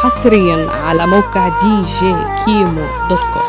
حصريا على موقع دي جي كيمو دوت كوم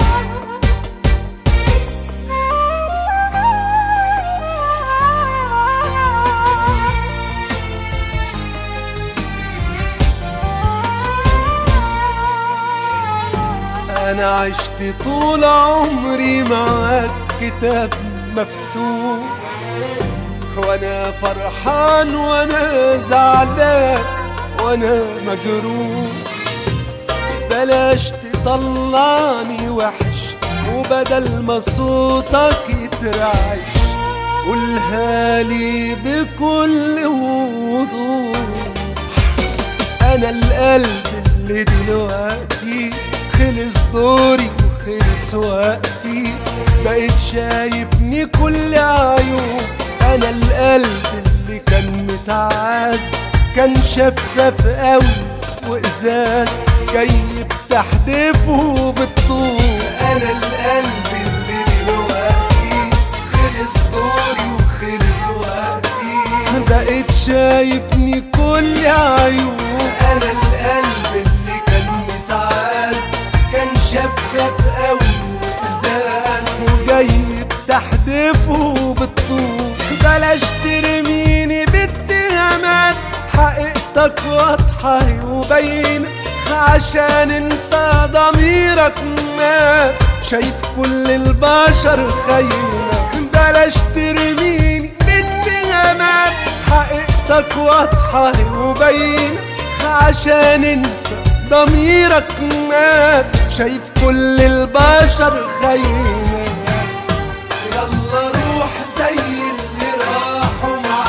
أنا عشت طول عمري معاك كتاب مفتوح وأنا فرحان وأنا زعلان وأنا مجروح بلاش تطلعني وحش وبدل ما صوتك يترعش قولها لي بكل وضوح انا القلب اللي دلوقتي خلص دوري وخلص وقتي بقيت شايفني كل عيوب انا القلب اللي كان متعاز كان شفاف قوي وازاز جاي بتحدفه بالطول انا القلب اللي دلوقتي خلص دوري وخلص وقتي بقيت شايفني كل عيوب انا القلب اللي كان متعاز كان شفاف قوي وازاز وجاي بتحدفه بالطول بلاش ترميني باتهامات حقيقتك واضحة وباينة عشان انت ضميرك مات شايف كل البشر خاينة بلاش ترميني باتهامات حقيقتك واضحة وباينة عشان انت ضميرك مات شايف كل البشر خاينة يلا روح زي اللي راحوا مع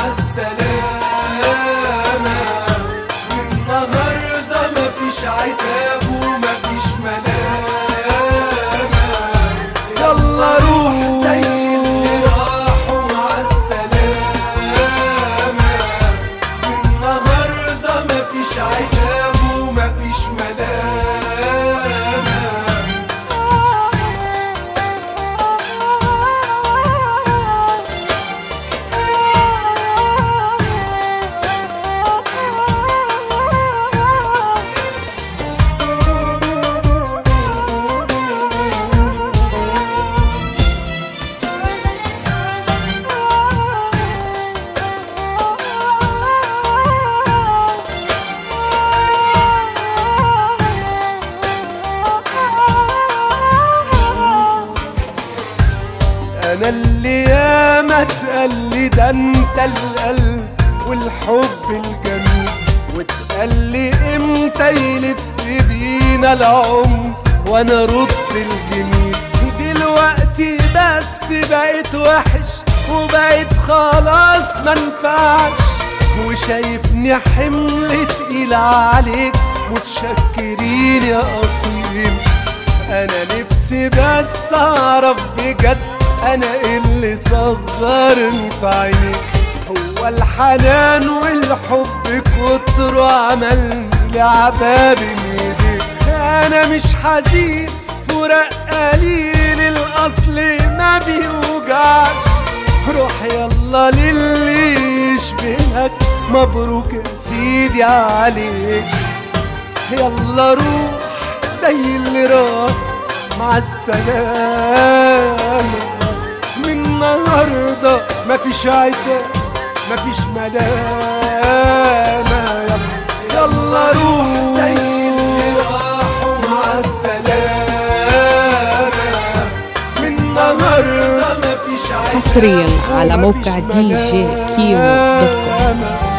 السلامة والنهاردة مفيش عتاب ومفيش ملامة يلا روح زي اللي راحوا مع السلامة والنهاردة مفيش عتاب ومفيش ملامة انا اللي ياما اتقال ده انت القلب والحب الجميل واتقال لي امتى يلف بينا العمر وانا رد الجميل دلوقتي بس بقيت وحش وبقيت خلاص منفعش وشايفني حمل تقيل عليك متشكرين يا اصيل انا نفسي بس اعرف بجد انا إيه اللي صغرني في عينيك هو الحنان والحب كتر عمل لي عباب ايديك انا مش حزين فراق قليل الاصل ما بيوجعش روح يلا للي يشبهك مبروك يا سيدي عليك يلا روح زي اللي راح مع السلامة من النهاردة مفيش عتاب مفيش ملامة يلا, يلا روح زي اللي راحوا مع السلامة من النهاردة مفيش عتاب حصرياً على موقع ومفيش دي جي كيمو دوت كوم. ملامة.